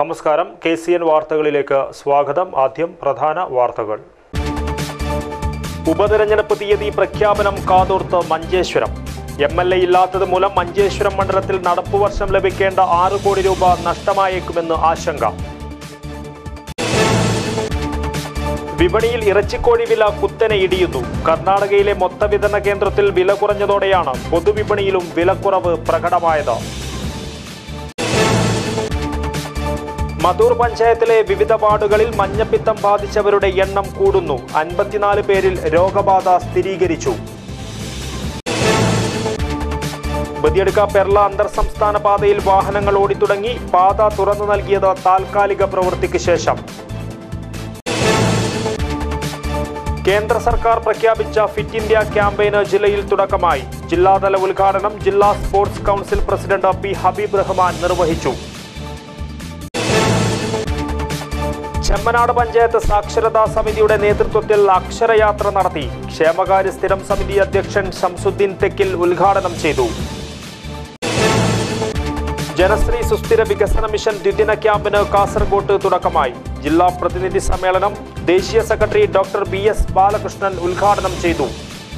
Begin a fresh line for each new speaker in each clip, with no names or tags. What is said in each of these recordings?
നമസ്കാരം K C N വാർത്തകളിലേക്ക് സ്വാഗതം ആദ്യം പ്രധാന വാർത്തകൾ ഉപതെരഞ്ഞെടുപ്പ് തീയതി പ്രഖ്യാപനം കാതോർത്ത് മഞ്ചേശ്വരം എം എൽ എ ഇല്ലാത്തത് മൂലം മഞ്ചേശ്വരം മണ്ഡലത്തിൽ നടപ്പുവർഷം ലഭിക്കേണ്ട ആറ് കോടി രൂപ നഷ്ടമായേക്കുമെന്ന് ആശങ്ക വിപണിയിൽ ഇറച്ചിക്കോഴി വില കുത്തനെ ഇടിയുന്നു കർണാടകയിലെ മൊത്ത വിതരണ കേന്ദ്രത്തിൽ വില കുറഞ്ഞതോടെയാണ് പൊതുവിപണിയിലും വിലക്കുറവ് പ്രകടമായത് മധൂർ പഞ്ചായത്തിലെ വിവിധ വാർഡുകളിൽ മഞ്ഞപ്പിത്തം ബാധിച്ചവരുടെ എണ്ണം കൂടുന്നു അൻപത്തിനാല് പേരിൽ രോഗബാധ സ്ഥിരീകരിച്ചു ബദിയടുക്ക പെർള അന്തർ സംസ്ഥാന പാതയിൽ വാഹനങ്ങൾ ഓടിത്തുടങ്ങി പാത തുറന്നു നൽകിയത് താൽക്കാലിക പ്രവൃത്തിക്ക് ശേഷം കേന്ദ്ര സർക്കാർ പ്രഖ്യാപിച്ച ഫിറ്റ് ഇന്ത്യ ക്യാമ്പയിന് ജില്ലയിൽ തുടക്കമായി ജില്ലാതല ഉദ്ഘാടനം ജില്ലാ sports council president P Habeeb Rahman നിർവഹിച്ചു ചെമ്മനാട് പഞ്ചായത്ത് സാക്ഷരതാ സമിതിയുടെ നേതൃത്വത്തിൽ അക്ഷരയാത്ര നടത്തി ക്ഷേമകാര്യ സ്ഥിരം സമിതി അധ്യക്ഷൻ ഷംസുദ്ദീൻ തെക്കിൽ ഉദ്ഘാടനം ചെയ്തു ജനശ്രീ സുസ്ഥിര വികസന മിഷൻ ദ്വിദിന ക്യാമ്പിന് കാസർഗോട്ട് തുടക്കമായി ജില്ലാ പ്രതിനിധി സമ്മേളനം ദേശീയ secretary doctor B S Balakrishnan ഉദ്ഘാടനം ചെയ്തു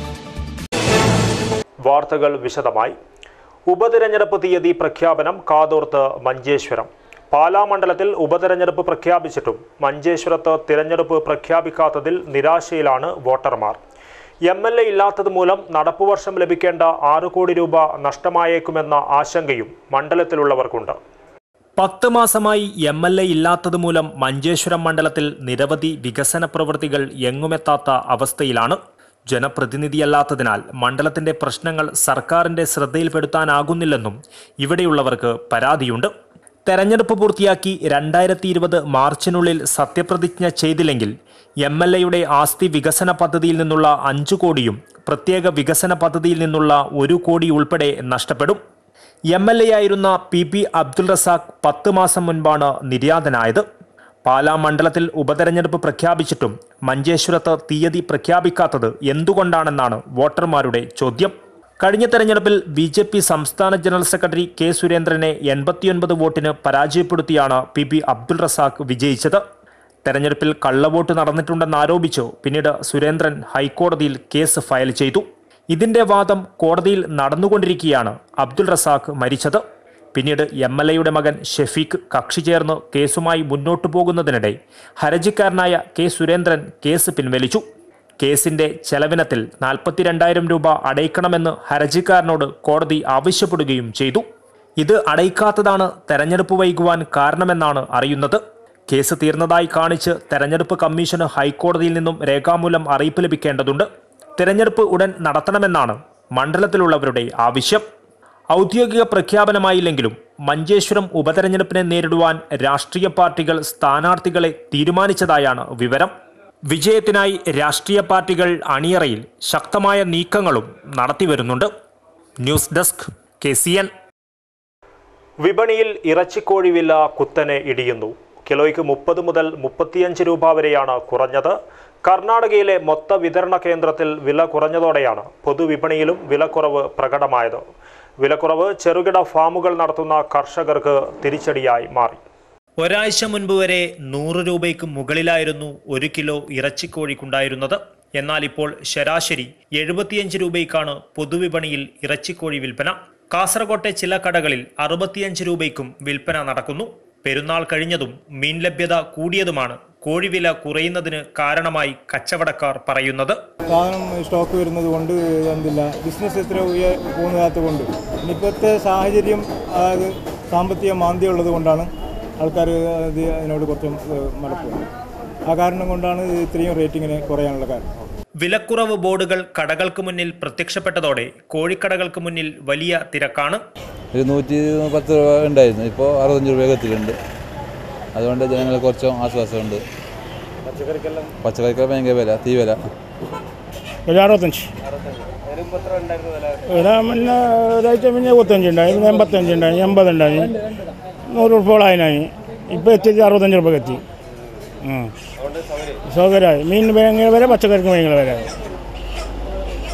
വാർത്തകൾ വിശദമായി ഉപതിരഞ്ഞെടുപ്പ് തീയതി പ്രഖ്യാപനം കാതോർത്ത് മഞ്ചേശ്വരം പാലാ മണ്ഡലത്തിൽ ഉപതെരഞ്ഞെടുപ്പ് പ്രഖ്യാപിച്ചിട്ടും മഞ്ചേശ്വരത്ത് തിരഞ്ഞെടുപ്പ് പ്രഖ്യാപിക്കാത്തതിൽ നിരാശയിലാണ് വോട്ടർമാർ എം എൽ എ ഇല്ലാത്തത് മൂലം നടപ്പുവർഷം ലഭിക്കേണ്ട ആറ് കോടി രൂപ നഷ്ടമായേക്കുമെന്ന ആശങ്കയും മണ്ഡലത്തിലുള്ളവർക്കുണ്ട് പത്ത് മാസമായി എം എൽ എ ഇല്ലാത്തത് മൂലം മഞ്ചേശ്വരം മണ്ഡലത്തിൽ നിരവധി വികസന പ്രവൃത്തികൾ എങ്ങുമെത്താത്ത അവസ്ഥയിലാണ് ജനപ്രതിനിധിയല്ലാത്തതിനാൽ മണ്ഡലത്തിന്റെ പ്രശ്നങ്ങൾ സർക്കാരിന്റെ ശ്രദ്ധയിൽപ്പെടുത്താനാകുന്നില്ലെന്നും ഇവിടെയുള്ളവർക്ക് പരാതിയുണ്ട് തെരഞ്ഞെടുപ്പ് പൂർത്തിയാക്കി രണ്ടായിരത്തി ഇരുപത് മാർച്ചിനുള്ളിൽ സത്യപ്രതിജ്ഞ ചെയ്തില്ലെങ്കിൽ എം എൽ എയുടെ ആസ്തി വികസന പദ്ധതിയിൽ നിന്നുള്ള അഞ്ചു കോടിയും പ്രത്യേക വികസന പദ്ധതിയിൽ നിന്നുള്ള ഒരു കോടി ഉൾപ്പെടെ നഷ്ടപ്പെടും എം എൽ എ ആയിരുന്ന പി പി അബ്ദുൾ റസാഖ് പത്ത് മാസം മുൻപാണ് നിര്യാതനായത് പാലാ മണ്ഡലത്തിൽ ഉപതെരഞ്ഞെടുപ്പ് പ്രഖ്യാപിച്ചിട്ടും മഞ്ചേശ്വരത്ത് തീയതി പ്രഖ്യാപിക്കാത്തത് എന്തുകൊണ്ടാണെന്നാണ് വോട്ടർമാരുടെ ചോദ്യം കഴിഞ്ഞ തെരഞ്ഞെടുപ്പിൽ ബി ജെ പി സംസ്ഥാന ജനറൽ സെക്രട്ടറി കെ സുരേന്ദ്രനെ എൺപത്തിയൊൻപത് വോട്ടിന് പരാജയപ്പെടുത്തിയാണ് പി പി അബ്ദുൾ റസാഖ് വിജയിച്ചത് തെരഞ്ഞെടുപ്പിൽ കള്ളവോട്ട് നടന്നിട്ടുണ്ടെന്നാരോപിച്ചു പിന്നീട് സുരേന്ദ്രൻ ഹൈക്കോടതിയിൽ കേസ് ഫയൽ ചെയ്തു ഇതിന്റെ വാദം കോടതിയിൽ നടന്നുകൊണ്ടിരിക്കെയാണ് അബ്ദുൾ റസാഖ് മരിച്ചത് പിന്നീട് എം എൽ എയുടെ മകൻ ഷെഫീഖ് കക്ഷി ചേർന്ന് കേസുമായി മുന്നോട്ടു പോകുന്നതിനിടെ ഹർജിക്കാരനായ കെ സുരേന്ദ്രൻ കേസ് പിൻവലിച്ചു കേസിന്റെ ചെലവിനത്തിൽ നാൽപ്പത്തിരണ്ടായിരം രൂപ അടയ്ക്കണമെന്ന് ഹർജിക്കാരനോട് കോടതി ആവശ്യപ്പെടുകയും ചെയ്തു ഇത് അടയ്ക്കാത്തതാണ് തെരഞ്ഞെടുപ്പ് വൈകുവാൻ കാരണമെന്നാണ് അറിയുന്നത് കേസ് തീർന്നതായി കാണിച്ച് തെരഞ്ഞെടുപ്പ് കമ്മീഷന് ഹൈക്കോടതിയിൽ നിന്നും രേഖാമൂലം അറിയിപ്പ് ലഭിക്കേണ്ടതുണ്ട് തെരഞ്ഞെടുപ്പ് ഉടൻ നടത്തണമെന്നാണ് മണ്ഡലത്തിലുള്ളവരുടെ ആവശ്യം ഔദ്യോഗിക പ്രഖ്യാപനമായില്ലെങ്കിലും മഞ്ചേശ്വരം ഉപതെരഞ്ഞെടുപ്പിനെ നേരിടുവാൻ രാഷ്ട്രീയ പാർട്ടികൾ സ്ഥാനാർത്ഥികളെ തീരുമാനിച്ചതായാണ് വിവരം വിജയത്തിനായി രാഷ്ട്രീയ പാർട്ടികൾ അണിയറയിൽ ശക്തമായ നീക്കങ്ങളും നടത്തിവരുന്നുണ്ട് news desk K C N വിപണിയിൽ ഇറച്ചിക്കോഴി വില കുത്തനെ ഇടിയുന്നു കിലോയ്ക്ക് മുപ്പത് മുതൽ മുപ്പത്തിയഞ്ച് രൂപ വരെയാണ് കുറഞ്ഞത് കർണാടകയിലെ മൊത്ത വിതരണ കേന്ദ്രത്തിൽ വില കുറഞ്ഞതോടെയാണ് പൊതുവിപണിയിലും വിലക്കുറവ് പ്രകടമായത് വിലക്കുറവ് ചെറുകിട ഫാമുകൾ നടത്തുന്ന കർഷകർക്ക് തിരിച്ചടിയായി മാറി ഒരാഴ്ച മുൻപ് വരെ നൂറ് രൂപയ്ക്ക് മുകളിലായിരുന്നു ഒരു കിലോ ഇറച്ചിക്കോഴിക്കുണ്ടായിരുന്നത് എന്നാൽ ഇപ്പോൾ ശരാശരി എഴുപത്തിയഞ്ച് രൂപയ്ക്കാണ് പൊതുവിപണിയിൽ ഇറച്ചിക്കോഴി വിൽപ്പന കാസർകോട്ടെ ചില കടകളിൽ അറുപത്തിയഞ്ച് രൂപയ്ക്കും വിൽപ്പന നടക്കുന്നു പെരുന്നാൾ കഴിഞ്ഞതും മീൻ ലഭ്യത കൂടിയതുമാണ് കോഴിവില കുറയുന്നതിന് കാരണമായി കച്ചവടക്കാർ പറയുന്നത്
സാധനം സ്റ്റോക്ക് വരുന്നത് കൊണ്ട് എന്തില്ല ബിസിനസ് ഇത്ര ഉയർ പോകുന്നതാത്ത കൊണ്ട് ഇപ്പോഴത്തെ സാഹചര്യം അതായത് സാമ്പത്തിക മാന്ദ്യം ഉള്ളത് കൊണ്ടാണ് ആൾക്കാർ ഇത് അതിനോട് കുറച്ചും ഏഹ്, മടുപ്പ് ആ കാരണം കൊണ്ടാണ് ഇത് ഇത്രയും റേറ്റിങ്ങിന് കുറയാനുള്ള കാരണം
വിലക്കുറവ് ബോർഡുകൾ കടകൾക്ക് മുന്നിൽ പ്രത്യക്ഷപ്പെട്ടതോടെ കോഴിക്കടകൾക്ക് മുന്നിൽ വലിയ തിരക്കാണ്
ഒരു നൂറ്റി പത്ത് രൂപ ഉണ്ടായിരുന്നു ഇപ്പോൾ അറുപത്തഞ്ച് രൂപയൊക്കെ എത്തിയിട്ടുണ്ട് അതുകൊണ്ട് ജനങ്ങൾക്ക് കുറച്ചും ആശ്വാസമുണ്ട് പച്ചക്കറിക്ക് ഭയങ്കര വില തീ വില
ഒരു അറുപത്തഞ്ച് വില മുന്നേ ഒരാഴ്ച പിന്നെ ഇരുപത്തഞ്ച് ഉണ്ടായിരുന്നു എൺപത്തഞ്ച് ഉണ്ടായി എൺപത് ഉണ്ടായി നൂറ് ഉൾപ്പോളായിനായി ഇപ്പോൾ എത്തിയത് അറുപത്തഞ്ച് രൂപ എത്തി സൗകര്യമായി മീൻ ഭയങ്കര വില പച്ചക്കറിക്ക് ഭയങ്കര വില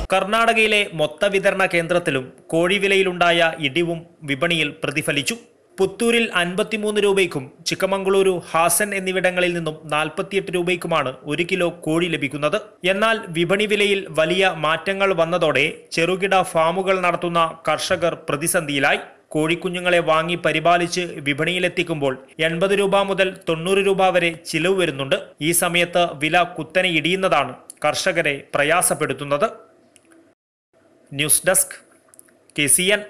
കർണാടകയിലെ മൊത്ത വിതരണ കേന്ദ്രത്തിലും കോഴിവിലയിലുണ്ടായ ഇടിവും വിപണിയിൽ പ്രതിഫലിച്ചു പുത്തൂരിൽ അൻപത്തിമൂന്ന് രൂപയ്ക്കും ചിക്കമംഗളൂരു ഹാസൻ എന്നിവിടങ്ങളിൽ നിന്നും നാൽപ്പത്തിയെട്ട് രൂപയ്ക്കുമാണ് ഒരു കിലോ കോഴി ലഭിക്കുന്നത് എന്നാൽ വിപണി വിലയിൽ വലിയ മാറ്റങ്ങൾ വന്നതോടെ ചെറുകിട ഫാമുകൾ നടത്തുന്ന കർഷകർ പ്രതിസന്ധിയിലായി കോഴിക്കുഞ്ഞുങ്ങളെ വാങ്ങി പരിപാലിച്ച് വിപണിയിലെത്തിക്കുമ്പോൾ എൺപത് രൂപ മുതൽ തൊണ്ണൂറ് രൂപ വരെ ചിലവ് വരുന്നുണ്ട് ഈ സമയത്ത് വില കുത്തനെ ഇടിയുന്നതാണ് കർഷകരെ പ്രയാസപ്പെടുത്തുന്നത് news desk K C N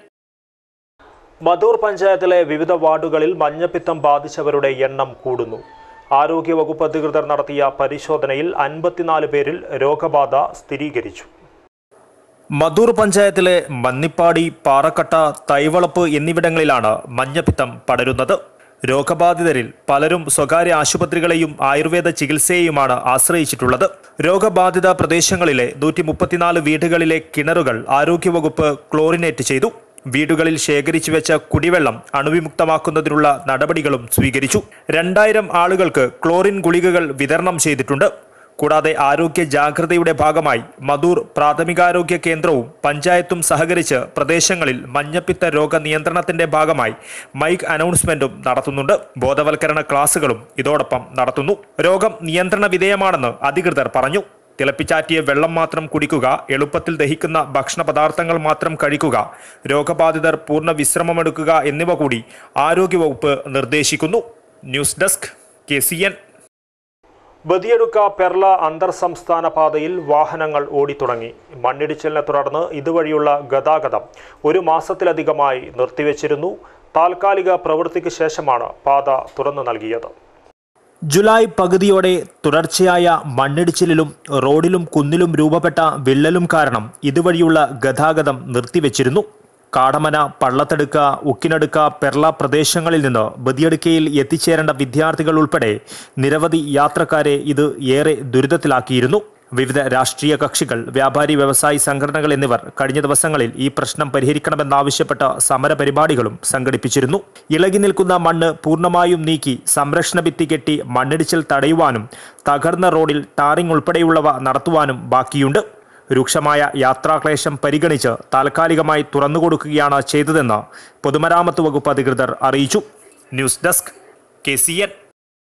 Madhur പഞ്ചായത്തിലെ വിവിധ വാർഡുകളിൽ മഞ്ഞപ്പിത്തം ബാധിച്ചവരുടെ എണ്ണം കൂടുന്നു ആരോഗ്യവകുപ്പ് അധികൃതർ നടത്തിയ പരിശോധനയിൽ അൻപത്തിനാല് പേരിൽ രോഗബാധ സ്ഥിരീകരിച്ചു മധൂർ പഞ്ചായത്തിലെ മന്നിപ്പാടി പാറക്കട്ട തൈവളപ്പ് എന്നിവിടങ്ങളിലാണ് മഞ്ഞപ്പിത്തം പടരുന്നത് രോഗബാധിതരിൽ പലരും സ്വകാര്യ ആശുപത്രികളെയും ആയുർവേദ ചികിത്സയെയുമാണ് ആശ്രയിച്ചിട്ടുള്ളത് രോഗബാധിത പ്രദേശങ്ങളിലെ നൂറ്റി മുപ്പത്തിനാല് വീടുകളിലെ കിണറുകൾ ആരോഗ്യവകുപ്പ് ക്ലോറിനേറ്റ് ചെയ്തു വീടുകളിൽ ശേഖരിച്ചു വെച്ച കുടിവെള്ളം അണുവിമുക്തമാക്കുന്നതിനുള്ള നടപടികളും സ്വീകരിച്ചു രണ്ടായിരം ആളുകൾക്ക് ക്ലോറിൻ ഗുളികകൾ വിതരണം ചെയ്തിട്ടുണ്ട് കൂടാതെ ആരോഗ്യ ജാഗ്രതയുടെ ഭാഗമായി മധൂർ പ്രാഥമികാരോഗ്യ കേന്ദ്രവും പഞ്ചായത്തും സഹകരിച്ച് പ്രദേശങ്ങളിൽ മഞ്ഞപ്പിത്ത രോഗ നിയന്ത്രണത്തിന്റെ ഭാഗമായി മൈക്ക് അനൗൺസ്മെന്റും നടത്തുന്നുണ്ട് ബോധവൽക്കരണ ക്ലാസുകളും ഇതോടൊപ്പം നടത്തുന്നു രോഗം നിയന്ത്രണ വിധേയമാണെന്ന് അധികൃതർ പറഞ്ഞു തിളപ്പിച്ചാറ്റിയ വെള്ളം മാത്രം കുടിക്കുക എളുപ്പത്തിൽ ദഹിക്കുന്ന ഭക്ഷണ പദാർത്ഥങ്ങൾ മാത്രം കഴിക്കുക രോഗബാധിതർ പൂർണ്ണ വിശ്രമമെടുക്കുക എന്നിവ കൂടി ആരോഗ്യവകുപ്പ് നിർദ്ദേശിക്കുന്നു news desk K C N Badiyadka Perla അന്തർ സംസ്ഥാന പാതയിൽ വാഹനങ്ങൾ ഓടിത്തുടങ്ങി മണ്ണിടിച്ചിലിനെ തുടർന്ന് ഇതുവഴിയുള്ള ഗതാഗതം ഒരു മാസത്തിലധികമായി നിർത്തിവെച്ചിരുന്നു താൽക്കാലിക പ്രവൃത്തിക്ക് ശേഷമാണ് പാത തുറന്നു നൽകിയത് ജൂലൈ പകുതിയോടെ തുടർച്ചയായ മണ്ണിടിച്ചിലിലും റോഡിലും കുന്നിലും രൂപപ്പെട്ട വിള്ളലും കാരണം ഇതുവഴിയുള്ള ഗതാഗതം നിർത്തിവെച്ചിരുന്നു കാടമന പള്ളത്തടുക്ക ഉക്കിനടുക്ക പെർള പ്രദേശങ്ങളിൽ നിന്ന് ബദിയടുക്കയിൽ എത്തിച്ചേരേണ്ട വിദ്യാർത്ഥികൾ ഉൾപ്പെടെ നിരവധി യാത്രക്കാരെ ഇത് ഏറെ ദുരിതത്തിലാക്കിയിരുന്നു വിവിധ രാഷ്ട്രീയ കക്ഷികൾ വ്യാപാരി വ്യവസായി സംഘടനകൾ എന്നിവർ കഴിഞ്ഞ ദിവസങ്ങളിൽ ഈ പ്രശ്നം പരിഹരിക്കണമെന്നാവശ്യപ്പെട്ട സമര പരിപാടികളും സംഘടിപ്പിച്ചിരുന്നു ഇളകി നിൽക്കുന്ന മണ്ണ് പൂർണ്ണമായും നീക്കി സംരക്ഷണ ഭിത്തി കെട്ടി മണ്ണിടിച്ചിൽ തടയുവാനും തകർന്ന റോഡിൽ ടാറിംഗ് ഉൾപ്പെടെയുള്ളവ നടത്തുവാനും ബാക്കിയുണ്ട് രൂക്ഷമായ യാത്രാക്ലേശം പരിഗണിച്ച് താൽക്കാലികമായി തുറന്നുകൊടുക്കുകയാണ് ചെയ്തതെന്ന് പൊതുമരാമത്ത് വകുപ്പ് അധികൃതർ അറിയിച്ചു news desk K C N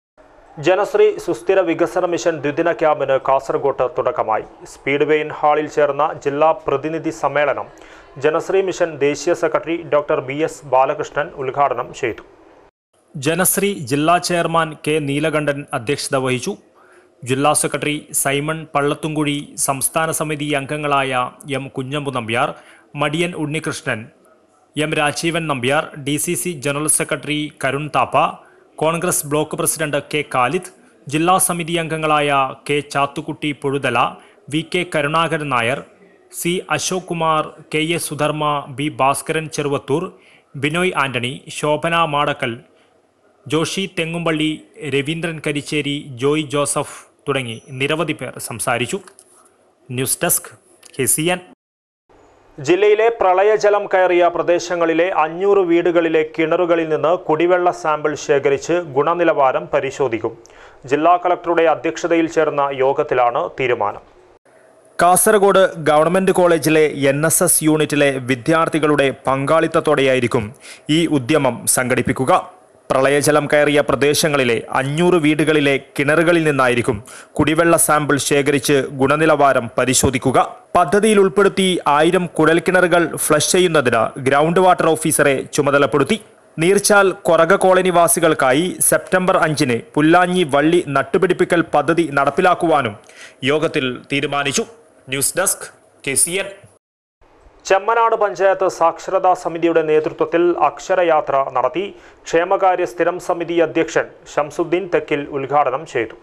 Janashree സുസ്ഥിര വികസന മിഷൻ ദ്വിദിന ക്യാമ്പിന് കാസർഗോട്ട് തുടക്കമായി സ്പീഡ് വെയിൻ ഹാളിൽ ചേർന്ന ജില്ലാ പ്രതിനിധി സമ്മേളനം ജനശ്രീ മിഷൻ ദേശീയ secretary doctor B S Balakrishnan ഉദ്ഘാടനം ചെയ്തു ജനശ്രീ ജില്ലാ ചെയർമാൻ കെ നീലകണ്ഠൻ അധ്യക്ഷത വഹിച്ചു ജില്ലാ സെക്രട്ടറി സൈമൺ പള്ളത്തുംകുഴി സംസ്ഥാന സമിതി അംഗങ്ങളായ M Kunhambu Nambiar Madiyan Unnikrishnan M Rajeevan Nambiar D C C general secretary Karun Thapa Congress block president K Khalid ജില്ലാ സമിതി അംഗങ്ങളായ K Chathukutty Pozhuthala V K Karunakaran Nair C Ashok Kumar K A Sudharma B Bhaskaran Cheruvathur Binoy Antony Shobhana Madakkal Joshy Thengumpally Raveendran Karicheri Joy Joseph തുടങ്ങി നിരവധി പേർ സംസാരിച്ചു news desk K C N ജില്ലയിലെ പ്രളയജലം കയറിയ പ്രദേശങ്ങളിലെ അഞ്ഞൂറ് വീടുകളിലെ കിണറുകളിൽ നിന്ന് കുടിവെള്ള സാമ്പിൾ ശേഖരിച്ച് ഗുണനിലവാരം പരിശോധിക്കും ജില്ലാ കളക്ടറുടെ അധ്യക്ഷതയിൽ ചേർന്ന യോഗത്തിലാണ് തീരുമാനം കാസർഗോഡ് ഗവൺമെന്റ് കോളേജിലെ എൻ എസ് എസ് യൂണിറ്റിലെ വിദ്യാർത്ഥികളുടെ പങ്കാളിത്തത്തോടെയായിരിക്കും ഈ ഉദ്യമം സംഘടിപ്പിക്കുക പ്രളയജലം കയറിയ പ്രദേശങ്ങളിലെ അഞ്ഞൂറ് വീടുകളിലെ കിണറുകളിൽ നിന്നായിരിക്കും കുടിവെള്ള സാമ്പിൾ ശേഖരിച്ച് ഗുണനിലവാരം പരിശോധിക്കുക പദ്ധതിയിൽ ഉൾപ്പെടുത്തി ആയിരം കുഴൽക്കിണറുകൾ ഫ്ലഷ് ചെയ്യുന്നതിന് ഗ്രൗണ്ട് വാട്ടർ ഓഫീസറെ ചുമതലപ്പെടുത്തി നീർച്ചാൽ കൊറക കോളനിവാസികൾക്കായി സെപ്റ്റംബർ അഞ്ചിന് പുല്ലാഞ്ഞി വള്ളി നട്ടുപിടിപ്പിക്കൽ പദ്ധതി നടപ്പിലാക്കുവാനും യോഗത്തിൽ തീരുമാനിച്ചു news desk K C N Chemmanad panchayat സാക്ഷരതാ സമിതിയുടെ നേതൃത്വത്തിൽ അക്ഷരയാത്ര നടത്തി ക്ഷേമകാര്യ സ്ഥിരം സമിതി അധ്യക്ഷൻ ഷംസുദ്ദീൻ തെക്കിൽ ഉദ്ഘാടനം ചെയ്തു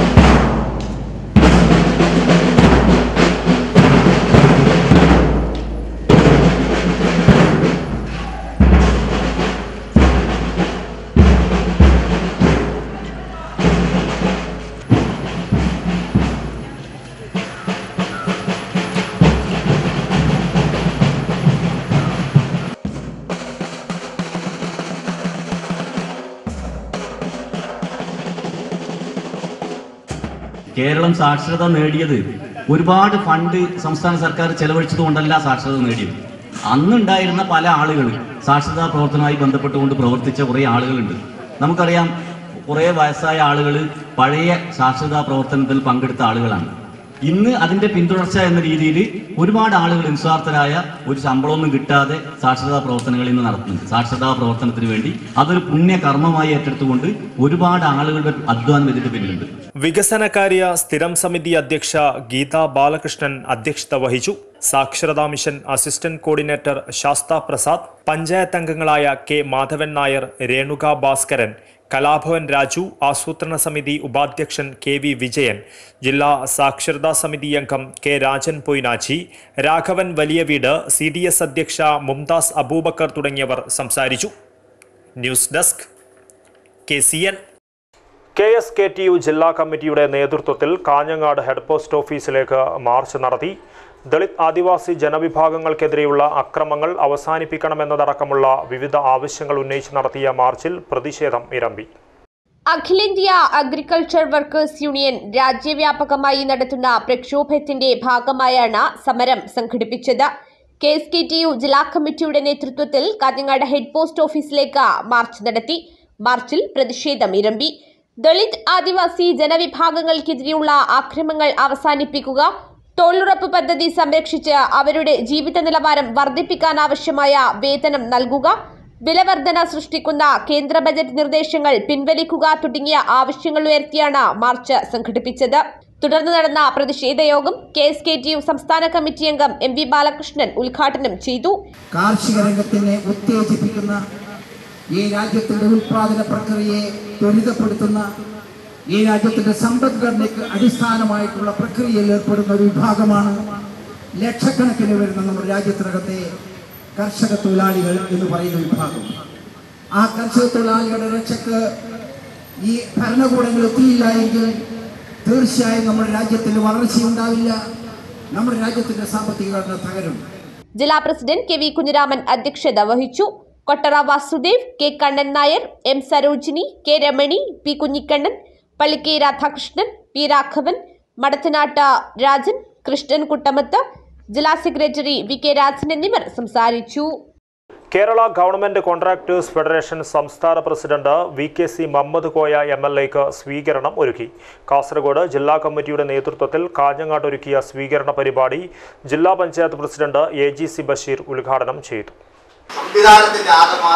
കേരളം സാക്ഷരത നേടിയത് ഒരുപാട് ഫണ്ട് സംസ്ഥാന സർക്കാർ ചെലവഴിച്ചത് കൊണ്ടല്ല സാക്ഷരത നേടിയത് അന്നുണ്ടായിരുന്ന പല ആളുകൾ സാക്ഷരതാ പ്രവർത്തനവുമായി ബന്ധപ്പെട്ടുകൊണ്ട് പ്രവർത്തിച്ച കുറേ ആളുകളുണ്ട് നമുക്കറിയാം കുറേ വയസ്സായ ആളുകൾ പഴയ സാക്ഷരതാ പ്രവർത്തനത്തിൽ പങ്കെടുത്ത ആളുകളാണ് ഇന്ന് അതിന്റെ പിന്തുടർച്ച എന്ന രീതിയിൽ ഒരുപാട് ആളുകൾ നിസ്വാർത്ഥരായ ഒരു ശമ്പളമൊന്നും കിട്ടാതെ സാക്ഷരതാ പ്രവർത്തനങ്ങൾ ഇന്ന് നടത്തുന്നുണ്ട് സാക്ഷരതാ പ്രവർത്തനത്തിന് വേണ്ടി അതൊരു പുണ്യകർമ്മമായി ഏറ്റെടുത്തുകൊണ്ട് ഒരുപാട് ആളുകളുടെ അധ്വാനം ഇതിന്റെ പിന്നിലുണ്ട്
വികസനകാര്യ സ്ഥിരം സമിതി അധ്യക്ഷ ഗീത ബാലകൃഷ്ണൻ അധ്യക്ഷത വഹിച്ചു സാക്ഷരതാ mission assistant coordinator Sastha Prasad panchayat അംഗങ്ങളായ കെ മാധവൻ നായർ രേണുക ഭാസ്കരൻ കലാഭവൻ രാജു ആസൂത്രണ സമിതി ഉപാധ്യക്ഷൻ കെ വി വിജയൻ ജില്ലാ സാക്ഷരതാ സമിതി അംഗം കെ രാജൻ പൊയ്നാച്ചി രാഘവൻ വലിയ വീട് സി ഡി എസ് അധ്യക്ഷ മുംതാസ് അബൂബക്കർ തുടങ്ങിയവർ സംസാരിച്ചു news desk K C N K S K T U ജില്ലാ കമ്മിറ്റിയുടെ നേതൃത്വത്തിൽ കാഞ്ഞങ്ങാട് ഹെഡ് പോസ്റ്റ് ഓഫീസിലേക്ക് മാർച്ച് നടത്തി ദളിത് ആദിവാസി ജനവിഭാഗങ്ങൾക്കെതിരെയുള്ള അക്രമങ്ങൾ അവസാനിപ്പിക്കണമെന്നതടക്കമുള്ള വിവിധ ആവശ്യങ്ങൾ ഉന്നയിച്ച് നടത്തിയ മാർച്ചിൽ പ്രതിഷേധം ഇരമ്പി
അഖിലേന്ത്യാ അഗ്രികൾച്ചർ വർക്കേഴ്സ് യൂണിയൻ രാജ്യവ്യാപകമായി നടത്തുന്ന പ്രക്ഷോഭത്തിന്റെ ഭാഗമായാണ് സമരം സംഘടിപ്പിച്ചത് K S K T U ജില്ലാ കമ്മിറ്റിയുടെ നേതൃത്വത്തിൽ കാഞ്ഞങ്ങാട് ഹെഡ് പോസ്റ്റ് ഓഫീസിലേക്ക് മാർച്ച് നടത്തി മാർച്ചിൽ പ്രതിഷേധം ഇരമ്പി ദളിത് ആദിവാസി ജനവിഭാഗങ്ങൾക്കെതിരെയുള്ള ആക്രമങ്ങൾ അവസാനിപ്പിക്കുക തൊഴിലുറപ്പ് പദ്ധതി സംരക്ഷിച്ച് അവരുടെ ജീവിത നിലവാരം വർദ്ധിപ്പിക്കാനാവശ്യമായ വേതനം നൽകുക വിലവർധന സൃഷ്ടിക്കുന്ന കേന്ദ്ര ബജറ്റ് നിർദ്ദേശങ്ങൾ പിൻവലിക്കുക തുടങ്ങിയ ആവശ്യങ്ങൾ ഉയർത്തിയാണ് മാർച്ച് സംഘടിപ്പിച്ചത് തുടർന്ന് നടന്ന പ്രതിഷേധ യോഗം K S K T U സംസ്ഥാന കമ്മിറ്റി അംഗം എം വി ബാലകൃഷ്ണൻ ഉദ്ഘാടനം ചെയ്തു
കാർഷിക രംഗത്തിനെ ഉത്തേജിപ്പിക്കുന്ന ഈ രാജ്യത്തിന്റെ ഉൽപാദന പ്രക്രിയയെ ത്വരിതപ്പെടുത്തുന്ന ഈ രാജ്യത്തിന്റെ സമ്പദ്ഘടനയ്ക്ക് അടിസ്ഥാനമായിട്ടുള്ള പ്രക്രിയയിൽ ഏർപ്പെടുന്ന ഒരു വിഭാഗമാണ് ലക്ഷക്കണക്കിന് വരുന്ന നമ്മുടെ രാജ്യത്തിനകത്തെ കർഷക തൊഴിലാളികൾ എന്ന് പറയുന്ന വിഭാഗം ആ കർഷക തൊഴിലാളികളുടെ രക്ഷക്ക് ഈ ഭരണകൂടങ്ങൾ എത്തിയില്ല എങ്കിൽ തീർച്ചയായും നമ്മുടെ രാജ്യത്തിന് വളർച്ചയുണ്ടാവില്ല നമ്മുടെ രാജ്യത്തിന്റെ സാമ്പത്തിക ഘടന തകരും
ജില്ലാ പ്രസിഡന്റ് കെ വി കുഞ്ഞിരാമൻ അധ്യക്ഷത വഹിച്ചു Kottara Vasudev K Kannan Nair M Sarojini K Ramani P Kunhikannan Pallikke Radhakrishnan P Raghavan Madathanatta Rajan Krishnan Kuttamath ജില്ലാ സെക്രട്ടറി വി കെ രാജൻ എന്നിവർ സംസാരിച്ചു
കേരള ഗവൺമെന്റ് കോൺട്രാക്ടേഴ്സ് ഫെഡറേഷൻ സംസ്ഥാന president V K C Muhammad Koya M L എക്ക് സ്വീകരണം ഒരുക്കി കാസർഗോഡ് ജില്ലാ കമ്മിറ്റിയുടെ നേതൃത്വത്തിൽ കാഞ്ഞങ്ങാട് ഒരുക്കിയ സ്വീകരണ പരിപാടി ജില്ലാ panchayat president A G C Basheer ഉദ്ഘാടനം ചെയ്തു
സംവിധാനത്തിന്റെ ആകമാ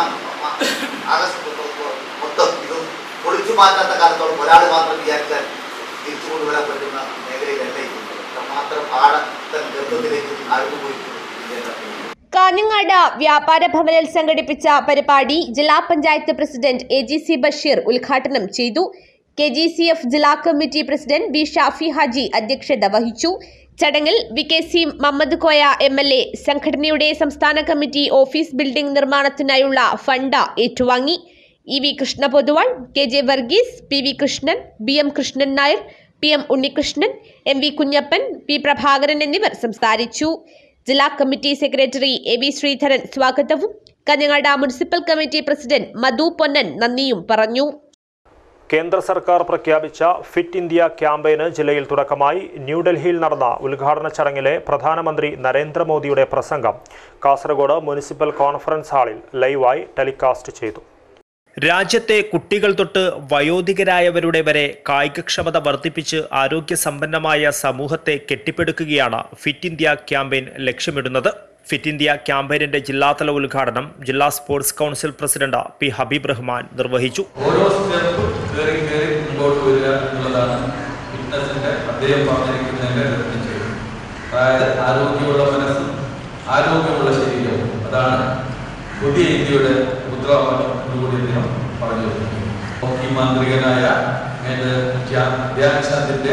ആകസ്മിക മൊത്തം ഇത് പൊളിച്ചു മാറ്റാത്ത കാലത്തോളം ഒരാൾ മാത്രം വിചാരിച്ചാൽ തിരിച്ചു കൊണ്ടുവരാൻ പറ്റുന്ന മേഖലയിലല്ല ഇത് മാത്രം ആഴത്തൻ ഗർഭത്തിലേക്ക് അഴുകുപോയിരിക്കുന്നു
കാഞ്ഞങ്ങാട് വ്യാപാര ഭവനിൽ സംഘടിപ്പിച്ച പരിപാടി ജില്ലാ panchayat president A G C Basheer ഉദ്ഘാടനം ചെയ്തു കെ ജി സി എഫ് ജില്ലാ committee president B Shafi Haji അധ്യക്ഷത വഹിച്ചു ചടങ്ങിൽ V K C Muhammad Koya M L A സംഘടനയുടെ സംസ്ഥാന കമ്മിറ്റി ഓഫീസ് ബിൽഡിംഗ് നിർമ്മാണത്തിനായുള്ള ഫണ്ട് ഏറ്റുവാങ്ങി E V Krishna Poduval K J Varghese P V Krishnan B M Krishnan Nair P M Unnikrishnan M V Kunhappan P Prabhakaran എന്നിവർ സംസാരിച്ചു ജില്ലാ committee secretary A V Sreedharan സ്വാഗതവും Kanhangad municipal committee president Madhu Ponnan നന്ദിയും പറഞ്ഞു
കേന്ദ്ര സർക്കാർ പ്രഖ്യാപിച്ച ഫിറ്റ് ഇന്ത്യ ക്യാമ്പയിന് ജില്ലയിൽ തുടക്കമായി ന്യൂഡൽഹിയിൽ നടന്ന ഉദ്ഘാടന ചടങ്ങിലെ പ്രധാനമന്ത്രി നരേന്ദ്രമോദിയുടെ പ്രസംഗം കാസർഗോഡ് മുനിസിപ്പൽ കോൺഫറൻസ് ഹാളിൽ ലൈവായി ടെലികാസ്റ്റ് ചെയ്തു രാജ്യത്തെ കുട്ടികൾ തൊട്ട് വയോധികരായവരുടെ വരെ കായികക്ഷമത വർദ്ധിപ്പിച്ച് ആരോഗ്യസമ്പന്നമായ സമൂഹത്തെ കെട്ടിപ്പടുക്കുകയാണ് ഫിറ്റ് ഇന്ത്യ ക്യാമ്പയിൻ ലക്ഷ്യമിടുന്നത് ഫിറ്റ് ഇന്ത്യ ക്യാമ്പയിനിന്റെ ജില്ലാതല ഉദ്ഘാടനം ജില്ലാ sports council president P Habeeb Rahman നിർവഹിച്ചു
ഓരോ സ്റ്റെപ്പ് കയറി കയറി മുമ്പോട്ട് വരിക എന്നുള്ളതാണ് ഫിറ്റ്നസിന്റെ അദ്ദേഹം പറഞ്ഞിരിക്കുന്നതിന്റെ ലക്ഷ്യം അതായത് ആരോഗ്യമുള്ള മനസ്സും ആരോഗ്യമുള്ള ശരീരവും അതാണ് പുതിയ ഇന്ത്യയുടെ മുദ്രാവാക്യം എന്നുകൂടി അദ്ദേഹം പറഞ്ഞു ഹോക്കി മാന്ത്രികനായ മേജർ ധ്യാൻ ധ്യാൻ ചന്ദിന്റെ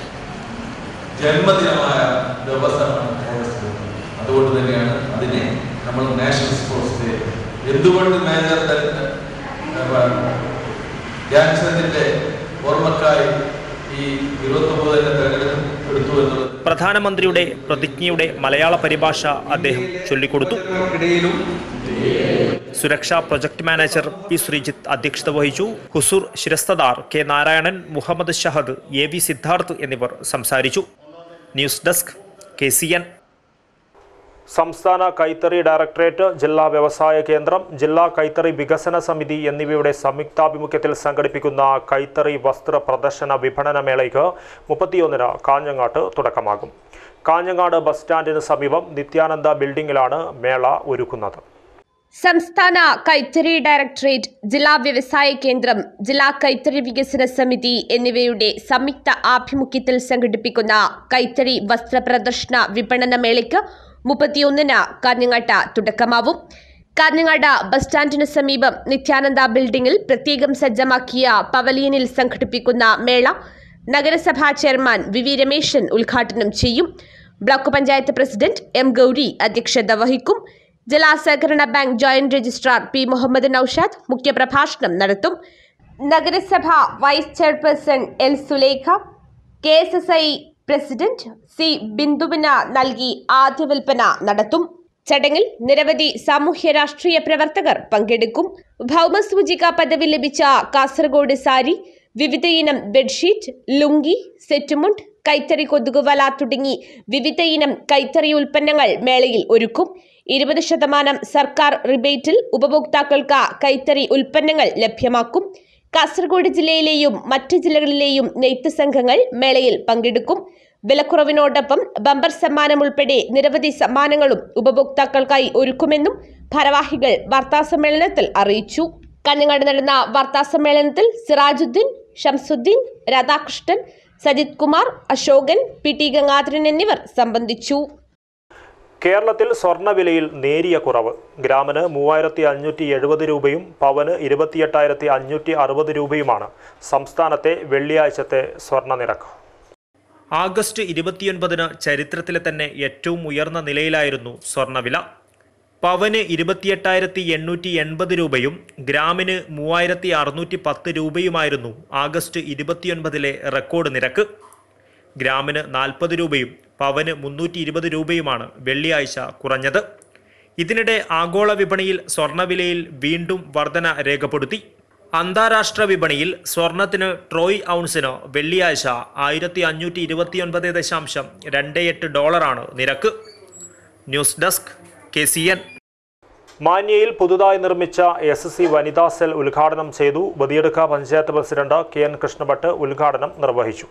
ജന്മദിനമായ ദിവസമാണ് ഓഗസ്റ്റ് ഒന്ന്. അതുകൊണ്ട് തന്നെയാണ് അതിനെ നമ്മൾ നാഷണൽ സ്പോർട്സ് ഡേ എന്തുകൊണ്ട് മേജർ ധ്യാൻചന്ദിന്റെ ഓർമ്മക്കായി ഈ ഇരുപത്തൊമ്പത് തന്നെ തെരഞ്ഞെടുത്തു എന്നുള്ളത്
പ്രധാനമന്ത്രിയുടെ പ്രതിജ്ഞയുടെ മലയാള പരിഭാഷ അദ്ദേഹം ചൊല്ലിക്കൊടുത്തു
ഇടയിലും
സുരക്ഷാ പ്രൊജക്ട് മാനേജർ പി ശ്രീജിത്ത് അധ്യക്ഷത വഹിച്ചു ഹുസൂർ ശിരസ്തദാർ K Narayanan Muhammad Shahad A V Siddharth എന്നിവർ സംസാരിച്ചു news desk K C N സംസ്ഥാന കൈത്തറി ഡയറക്ടറേറ്റ് ജില്ലാ വ്യവസായ കേന്ദ്രം ജില്ലാ കൈത്തറി വികസന സമിതി എന്നിവയുടെ സംയുക്താഭിമുഖ്യത്തിൽ സംഘടിപ്പിക്കുന്ന കൈത്തറി വസ്ത്ര പ്രദർശന വിപണന മേളയ്ക്ക് മുപ്പത്തിയൊന്നിന് കാഞ്ഞങ്ങാട്ട് തുടക്കമാകും കാഞ്ഞങ്ങാട് ബസ് സ്റ്റാൻഡിന് സമീപം നിത്യാനന്ദ ബിൽഡിംഗിലാണ് മേള ഒരുക്കുന്നത്
സംസ്ഥാന കൈത്തറി ഡയറക്ടറേറ്റ് ജില്ലാ വ്യവസായ കേന്ദ്രം ജില്ലാ കൈത്തറി വികസന സമിതി എന്നിവയുടെ സംയുക്ത ആഭിമുഖ്യത്തിൽ സംഘടിപ്പിക്കുന്ന കൈത്തറി വസ്ത്ര പ്രദർശന വിപണന മേളയ്ക്ക് മുപ്പത്തിയൊന്നിന് കാഞ്ഞങ്ങാട്ട് തുടക്കമാവും കാഞ്ഞങ്ങാട് ബസ് സ്റ്റാൻഡിന് സമീപം നിത്യാനന്ദ ബിൽഡിംഗിൽ പ്രത്യേകം സജ്ജമാക്കിയ പവലിയനിൽ സംഘടിപ്പിക്കുന്ന മേള നഗരസഭാ ചെയർമാൻ വി വി രമേശൻ ഉദ്ഘാടനം ചെയ്യും block panchayat president M Gauri അധ്യക്ഷത വഹിക്കും ജില്ലാ സഹകരണ bank joint registrar P Muhammad Naushad മുഖ്യപ്രഭാഷണം നടത്തും നഗരസഭ vice chairperson L Sulekha K S S I president C ബിന്ദുവിന് നൽകി ആദ്യ വിൽപ്പന നടത്തും ചടങ്ങിൽ നിരവധി സാമൂഹ്യ രാഷ്ട്രീയ പ്രവർത്തകർ പങ്കെടുക്കും ഭൗമസൂചിക പദവി ലഭിച്ച കാസർഗോഡ് സാരി വിവിധയിനം ബെഡ്ഷീറ്റ് ലുങ്കി സെറ്റുമുണ്ട് കൈത്തറി കൊതുകുവല തുടങ്ങി വിവിധയിനം കൈത്തറി ഉൽപ്പന്നങ്ങൾ മേളയിൽ ഒരുക്കും ഇരുപത് ശതമാനം സർക്കാർ റിബേറ്റിൽ ഉപഭോക്താക്കൾക്ക് കൈത്തറി ഉൽപ്പന്നങ്ങൾ ലഭ്യമാക്കും കാസർഗോഡ് ജില്ലയിലെയും മറ്റ് ജില്ലകളിലെയും നെയ്ത്ത് സംഘങ്ങൾ മേളയിൽ പങ്കെടുക്കും വിലക്കുറവിനോടൊപ്പം ബമ്പർ സമ്മാനം ഉൾപ്പെടെ നിരവധി സമ്മാനങ്ങളും ഉപഭോക്താക്കൾക്കായി ഒരുക്കുമെന്നും ഭാരവാഹികൾ വാർത്താസമ്മേളനത്തിൽ അറിയിച്ചു കഞ്ഞങ്ങാട് നടന്ന വാർത്താസമ്മേളനത്തിൽ സിറാജുദ്ദീൻ ഷംസുദ്ദീൻ രാധാകൃഷ്ണൻ സജിത് കുമാർ അശോകൻ പി ടി ഗംഗാധരൻ എന്നിവർ സംബന്ധിച്ചു
കേരളത്തിൽ സ്വർണ്ണവിലയിൽ നേരിയ കുറവ് ഗ്രാമിന് മൂവായിരത്തി അഞ്ഞൂറ്റി എഴുപത് രൂപയും പവന് ഇരുപത്തിയെട്ടായിരത്തി അഞ്ഞൂറ്റി അറുപത് രൂപയുമാണ് സംസ്ഥാനത്തെ വെള്ളിയാഴ്ചത്തെ സ്വർണ്ണ നിരക്ക് ആഗസ്റ്റ് ഇരുപത്തിയൊൻപതിന് ചരിത്രത്തിലെ തന്നെ ഏറ്റവും ഉയർന്ന നിലയിലായിരുന്നു സ്വർണ്ണവില പവന് ഇരുപത്തിയെട്ടായിരത്തി എണ്ണൂറ്റി എൺപത് രൂപയും ഗ്രാമിന് മൂവായിരത്തി അറുന്നൂറ്റി പത്ത് രൂപയുമായിരുന്നു ആഗസ്റ്റ് ഇരുപത്തിയൊൻപതിലെ റെക്കോർഡ് നിരക്ക് ഗ്രാമിന് നാൽപ്പത് രൂപയും പവന് മുന്നൂറ്റി ഇരുപത് രൂപയുമാണ് വെള്ളിയാഴ്ച കുറഞ്ഞത് ഇതിനിടെ ആഗോള വിപണിയിൽ സ്വർണ്ണവിലയിൽ വീണ്ടും വർധന രേഖപ്പെടുത്തി അന്താരാഷ്ട്ര വിപണിയിൽ സ്വർണത്തിന് ട്രോയ് ഔൺസിന് വെള്ളിയാഴ്ച ആയിരത്തി അഞ്ഞൂറ്റി ഇരുപത്തിയൊൻപത് ദശാംശം രണ്ട് എട്ട് ഡോളറാണ് നിരക്ക് news desk K C N മാന്യയിൽ പുതുതായി നിർമ്മിച്ച എസ് സി വനിതാ സെൽ ഉദ്ഘാടനം ചെയ്തു Badiyadka panchayat president K N Krishnabhat ഉദ്ഘാടനം നിർവഹിച്ചു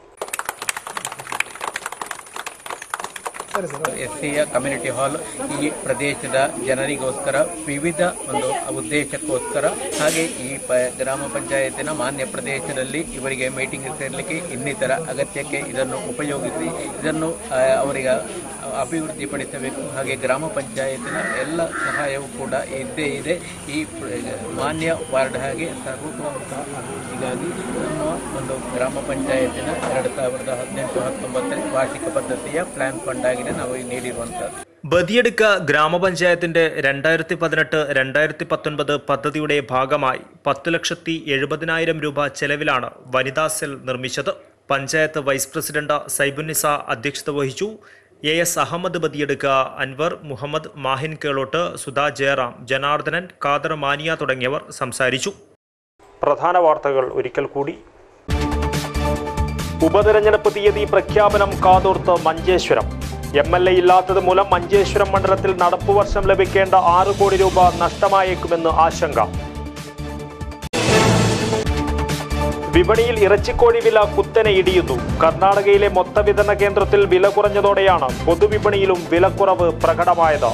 ಎಸ್ ಸಿಯ ಕಮ್ಯುನಿಟಿ ಹಾಲ್ ಈ ಪ್ರದೇಶದ ಜನರಿಗೋಸ್ಕರ ವಿವಿಧ ಒಂದು ಉದ್ದೇಶಕ್ಕೋಸ್ಕರ ಹಾಗೆ ಈ ಪ ಗ್ರಾಮ ಪಂಚಾಯತಿನ ಮಾನ್ಯ ಪ್ರದೇಶದಲ್ಲಿ ಇವರಿಗೆ ಮೀಟಿಂಗ್ ಸೇರಲಿಕ್ಕೆ ಇನ್ನಿತರ ಅಗತ್ಯಕ್ಕೆ ಇದನ್ನು ಉಪಯೋಗಿಸಿ ಇದನ್ನು ಆ, ಅವರಿಗೆ ಅಭಿವೃದ್ಧಿಪಡಿಸಬೇಕು ಹಾಗೆ ಗ್ರಾಮ ಪಂಚಾಯತಿನ ಎಲ್ಲ ಸಹಾಯವೂ ಕೂಡ ಇದ್ದೇ ಇದೆ ಈ ಪ್ರ- ಮಾನ್ಯ ವಾರ್ಡ್ ಹಾಗೆ ಸರ್ವತೋಮುಖ ಹೀಗಾಗಿ ನಮ್ಮ ಒಂದು ಗ್ರಾಮ ಪಂಚಾಯತಿನ ಎರಡು ಸಾವಿರದ ಹದಿನೆಂಟು ಹತ್ತೊಂಬತ್ತನೇ ವಾರ್ಷಿಕ ಪದ್ಧತಿಯ ಪ್ಲಾನ್ ಫಂಡ್ ಆಗಿದೆ ನಾವು ಈಗ ನೀಡಿರುವಂಥದ್ದು
ബദിയെടുക്ക ഗ്രാമപഞ്ചായത്തിന്റെ രണ്ടായിരത്തി പതിനെട്ട് രണ്ടായിരത്തി പത്തൊൻപത് പദ്ധതിയുടെ ഭാഗമായി പത്ത് ലക്ഷത്തി എഴുപതിനായിരം രൂപ ചെലവിലാണ് വനിതാ സെൽ നിർമ്മിച്ചത് പഞ്ചായത്ത് വൈസ് പ്രസിഡന്റ് സൈബുന്നിസ അധ്യക്ഷത വഹിച്ചു എ എസ് അഹമ്മദ് ബദിയെടുക്ക അൻവർ മുഹമ്മദ് മാഹിൻ കേളോട്ട് സുധാ ജയറാം ജനാർദ്ദനൻ ഖാദർ മാനിയ തുടങ്ങിയവർ സംസാരിച്ചു പ്രധാന വാർത്തകൾ ഒരിക്കൽ കൂടി ഉപതെരഞ്ഞെടുപ്പ് തീയതി പ്രഖ്യാപനം കാതോർത്ത് മഞ്ചേശ്വരം എം എൽ എ ഇല്ലാത്തത് മൂലം മഞ്ചേശ്വരം മണ്ഡലത്തിൽ നടപ്പുവർഷം ലഭിക്കേണ്ട ആറ് കോടി രൂപ നഷ്ടമായേക്കുമെന്ന് ആശങ്ക വിപണിയിൽ ഇറച്ചിക്കോഴി വില കുത്തനെ ഇടിയുന്നു കർണാടകയിലെ മൊത്ത വിതരണ കേന്ദ്രത്തിൽ വില കുറഞ്ഞതോടെയാണ് പൊതുവിപണിയിലും വിലക്കുറവ് പ്രകടമായത്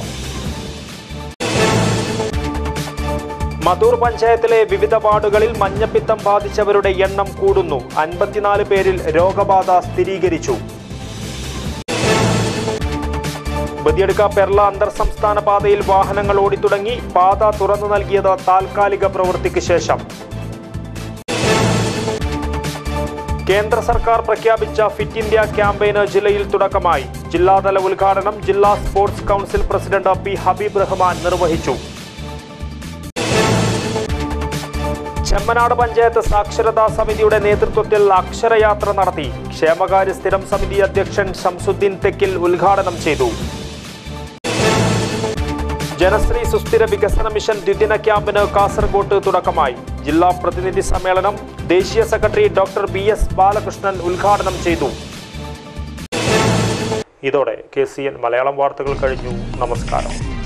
മധൂർ പഞ്ചായത്തിലെ വിവിധ വാർഡുകളിൽ മഞ്ഞപ്പിത്തം ബാധിച്ചവരുടെ എണ്ണം കൂടുന്നു അൻപത്തിനാല് പേരിൽ രോഗബാധ സ്ഥിരീകരിച്ചു ബദിയടുക്ക പെർള അന്തർ സംസ്ഥാന പാതയിൽ വാഹനങ്ങൾ ഓടിത്തുടങ്ങി പാത തുറന്നു നൽകിയത് താൽക്കാലിക പ്രവൃത്തിക്ക് ശേഷം കേന്ദ്ര സർക്കാർ പ്രഖ്യാപിച്ച ഫിറ്റ് ഇന്ത്യ ക്യാമ്പയിന് ജില്ലയിൽ തുടക്കമായി ജില്ലാതല ഉദ്ഘാടനം ജില്ലാ sports council president P Habeeb Rahman നിർവഹിച്ചു ചെമ്മനാട് പഞ്ചായത്ത് സാക്ഷരതാ സമിതിയുടെ നേതൃത്വത്തിൽ അക്ഷരയാത്ര നടത്തി ക്ഷേമകാര്യ സ്ഥിരം സമിതി അധ്യക്ഷൻ ഷംസുദ്ദീൻ തെക്കിൽ ഉദ്ഘാടനം ചെയ്തു ജനശ്രീ സുസ്ഥിര വികസന മിഷൻ ദ്വിദിന ക്യാമ്പിന് കാസർഗോട്ട് തുടക്കമായി ജില്ലാ പ്രതിനിധി സമ്മേളനം ദേശീയ secretary doctor B S Balakrishnan ഉദ്ഘാടനം ചെയ്തു ഇതോടെ കെ സി എൻ മലയാളം വാർത്തകൾ കഴിഞ്ഞു നമസ്കാരം